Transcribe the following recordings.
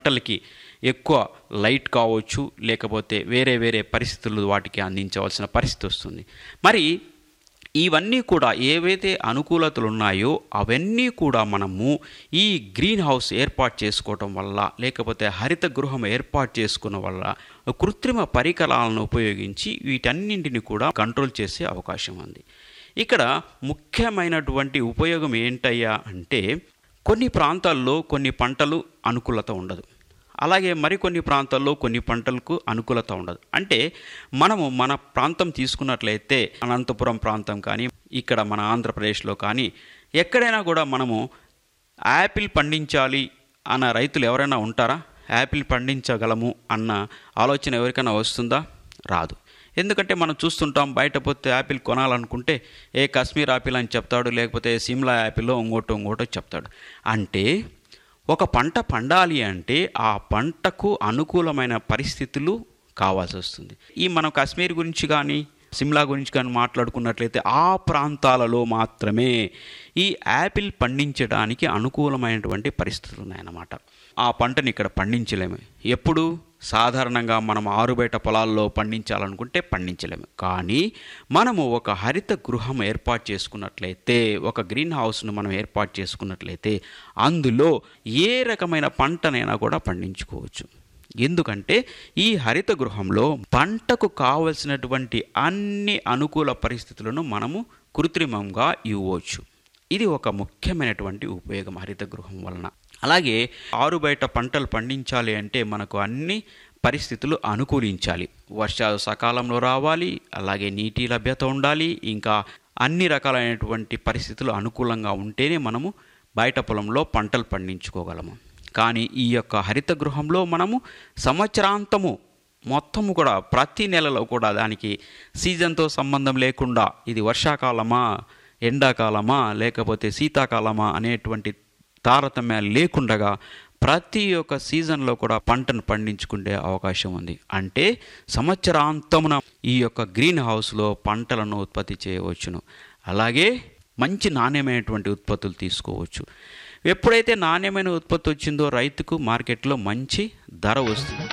పంటలకి ఎక్కువ లైట్ కావచ్చు లేకపోతే వేరే వేరే పరిస్థితులు వాటికి అందించవలసిన పరిస్థితి వస్తుంది మరి ఇవన్నీ కూడా ఏవైతే అనుకూలతలు ఉన్నాయో అవన్నీ కూడా మనము ఈ గ్రీన్ హౌస్ ఏర్పాటు చేసుకోవటం వల్ల లేకపోతే హరిత గృహం ఏర్పాటు చేసుకున్న వల్ల కృత్రిమ పరికరాలను ఉపయోగించి వీటన్నింటిని కూడా కంట్రోల్ చేసే అవకాశం ఉంది ఇక్కడ ముఖ్యమైనటువంటి ఉపయోగం ఏంటయ్యా అంటే కొన్ని ప్రాంతాల్లో కొన్ని పంటలు అనుకూలత ఉండదు అలాగే మరికొన్ని ప్రాంతాల్లో కొన్ని పంటలకు అనుకూలత ఉండదు అంటే మనము మన ప్రాంతం తీసుకున్నట్లయితే అనంతపురం ప్రాంతం కానీ ఇక్కడ మన ఆంధ్రప్రదేశ్లో కానీ ఎక్కడైనా కూడా మనము యాపిల్ పండించాలి అన్న రైతులు ఎవరైనా ఉంటారా యాపిల్ పండించగలము అన్న ఆలోచన ఎవరికైనా వస్తుందా రాదు ఎందుకంటే మనం చూస్తుంటాం బయట పోతే యాపిల్ కొనాలనుకుంటే ఏ కాశ్మీర్ యాపిల్ అని చెప్తాడు లేకపోతే సిమ్లా యాపిల్లో ఇంకోటో ఇంకోటో చెప్తాడు అంటే ఒక పంట పండాలి అంటే ఆ పంటకు అనుకూలమైన పరిస్థితులు కావాల్సి వస్తుంది ఈ మనం కాశ్మీర్ గురించి కానీ సిమ్లా గురించి కానీ మాట్లాడుకున్నట్లయితే ఆ ప్రాంతాలలో మాత్రమే ఈ యాపిల్ పండించడానికి అనుకూలమైనటువంటి పరిస్థితులు ఉన్నాయన్నమాట ఆ పంటని ఇక్కడ పండించలేము ఎప్పుడు సాధారణంగా మనం ఆరుబయట పొలాల్లో పండించాలనుకుంటే పండించలేము కానీ మనము ఒక హరిత గృహం ఏర్పాటు చేసుకున్నట్లయితే ఒక గ్రీన్ హౌస్ను మనం ఏర్పాటు చేసుకున్నట్లయితే అందులో ఏ రకమైన పంటనైనా కూడా పండించుకోవచ్చు ఎందుకంటే ఈ హరిత గృహంలో పంటకు కావలసినటువంటి అన్ని అనుకూల పరిస్థితులను మనము కృత్రిమంగా ఇవ్వచ్చు ఇది ఒక ముఖ్యమైనటువంటి ఉపయోగం హరిత గృహం వలన అలాగే ఆరు బయట పంటలు పండించాలి అంటే మనకు అన్ని పరిస్థితులు అనుకూలించాలి వర్షాలు సకాలంలో రావాలి అలాగే నీటి లభ్యత ఉండాలి ఇంకా అన్ని రకాలైనటువంటి పరిస్థితులు అనుకూలంగా ఉంటేనే మనము బయట పొలంలో పంటలు పండించుకోగలము కానీ ఈ యొక్క హరిత గృహంలో మనము సంవత్సరాంతము మొత్తము కూడా ప్రతి నెలలో కూడా దానికి సీజన్తో సంబంధం లేకుండా ఇది వర్షాకాలమా ఎండాకాలమా లేకపోతే శీతాకాలమా అనేటువంటి తారతమ్యాలు లేకుండగా ప్రతి ఒక్క సీజన్లో కూడా పంటను పండించుకునే అవకాశం ఉంది అంటే సంవత్సరాంతమున ఈ యొక్క గ్రీన్ హౌస్లో పంటలను ఉత్పత్తి చేయవచ్చును అలాగే మంచి నాణ్యమైనటువంటి ఉత్పత్తులు తీసుకోవచ్చు ఎప్పుడైతే నాణ్యమైన ఉత్పత్తి వచ్చిందో రైతుకు మార్కెట్లో మంచి ధర వస్తుంది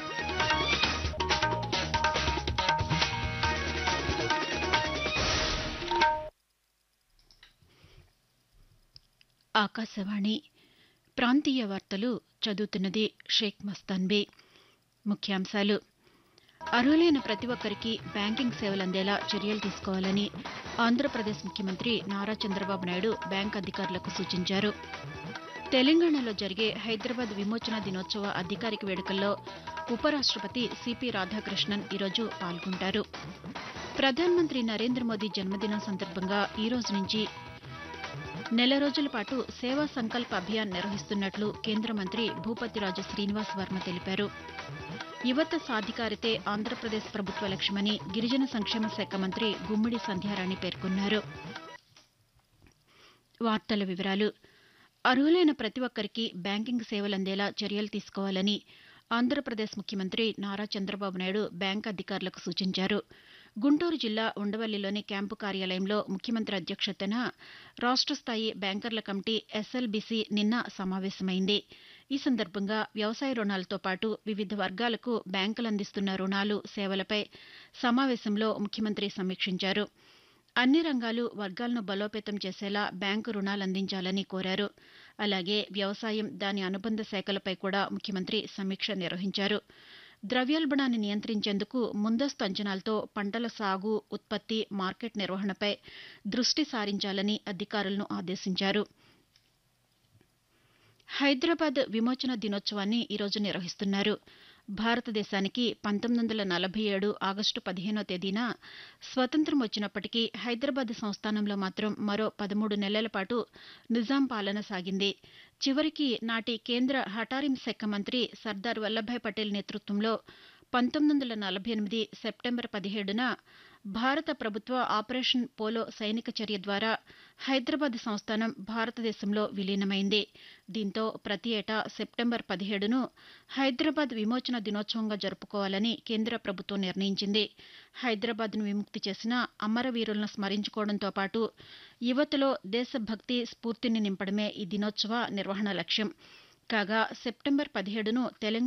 ఆకాశవాణి ప్రాంతీయ వార్తలు చదువుతున్నది షేక్ మస్తాన్బీ ముఖ్యాంశాలు అర్హులైన ప్రతి ఒక్కరికి బ్యాంకింగ్ సేవలు అందేలా చర్యలు తీసుకోవాలని ఆంధ్రప్రదేశ్ ముఖ్యమంత్రి నారా చంద్రబాబు నాయుడు బ్యాంక్ అధికారులకు సూచించారు తెలంగాణలో జరిగే హైదరాబాద్ విమోచన దినోత్సవ అధికారిక వేడుకల్లో ఉపరాష్టపతి సిపి రాధాకృష్ణన్ ఈరోజు పాల్గొంటారు ప్రధానమంత్రి నరేంద్ర మోదీ జన్మదినం సందర్భంగా ఈ రోజు నుంచి నెల రోజుల పాటు సేవా సంకల్ప అభియాన్ నిర్వహిస్తున్నట్లు కేంద్ర మంత్రి భూపతిరాజు శ్రీనివాస్ వర్మ తెలిపారు యువత సాధికారితే ఆంధ్రప్రదేశ్ ప్రభుత్వ లక్ష్యమని గిరిజన సంక్షేమ శాఖ మంత్రి గుమ్మిడి సంధ్యారాణి పేర్కొన్నారు వార్తల వివరాలు అర్హులైన ప్రతి ఒక్కరికి బ్యాంకింగ్ సేవలు అందేలా చర్యలు తీసుకోవాలని ఆంధ్రప్రదేశ్ ముఖ్యమంత్రి నారా చంద్రబాబు నాయుడు బ్యాంక్ అధికారులకు సూచించారు గుంటూరు జిల్లా ఉండవల్లిలోని క్యాంపు కార్యాలయంలో ముఖ్యమంత్రి అధ్యక్షతన రాష్ట్ర స్థాయి బ్యాంకర్ల కమిటీ ఎస్ఎల్బీసీ నిన్న సమావేశమైంది ఈ సందర్భంగా వ్యవసాయ రుణాలతో పాటు వివిధ వర్గాలకు బ్యాంకులు అందిస్తున్న రుణాలు సేవలపై సమావేశంలో ముఖ్యమంత్రి సమీక్షించారు అన్ని రంగాలు వర్గాలను బలోపేతం చేసేలా బ్యాంకు రుణాలు అందించాలని కోరారు అలాగే వ్యవసాయం దాని అనుబంధ శాఖలపై కూడా ముఖ్యమంత్రి సమీక్ష నిర్వహించారు ద్రవ్యోల్బణాన్ని నియంత్రించేందుకు ముందస్తు అంచనాలతో పంటల సాగు ఉత్పత్తి మార్కెట్ నిర్వహణపై దృష్టి సారించాలని అధికారులను ఆదేశించారు హైదరాబాద్ విమోచన దినోత్సవాన్ని ఈరోజు నిర్వహిస్తున్నారు భారతదేశానికి పంతొమ్మిది వందల నలభై ఏడు ఆగస్టు పదిహేనో తేదీన స్వతంత్రం వచ్చినప్పటికీ హైదరాబాద్ సంస్థానంలో మాత్రం మరో పదమూడు నెలల పాటు నిజాం పాలన సాగింది చివరికి నాటి కేంద్ర హఠారిం శాఖ మంత్రి సర్దార్ వల్లభాయ్ పటేల్ నేతృత్వంలో పంతొమ్మిది వందల నలభై ఎనిమిది సెప్టెంబర్ పదిహేడున భారత ప్రభుత్వ ఆపరేషన్ పోలో సైనిక చర్య ద్వారా హైదరాబాద్ సంస్థానం భారతదేశంలో విలీనమైంది దీంతో ప్రతి ఏటా సెప్టెంబర్ పదిహేడును హైదరాబాద్ విమోచన దినోత్సవంగా జరుపుకోవాలని కేంద్ర ప్రభుత్వం నిర్ణయించింది హైదరాబాద్ను విముక్తి చేసిన అమరవీరులను స్మరించుకోవడంతో పాటు యువతలో దేశభక్తి స్ఫూర్తిని నింపడమే ఈ దినోత్సవ నిర్వహణ లక్ష్యం కాగా సెప్టెంబర్ పదిహేడును తెలంగాణ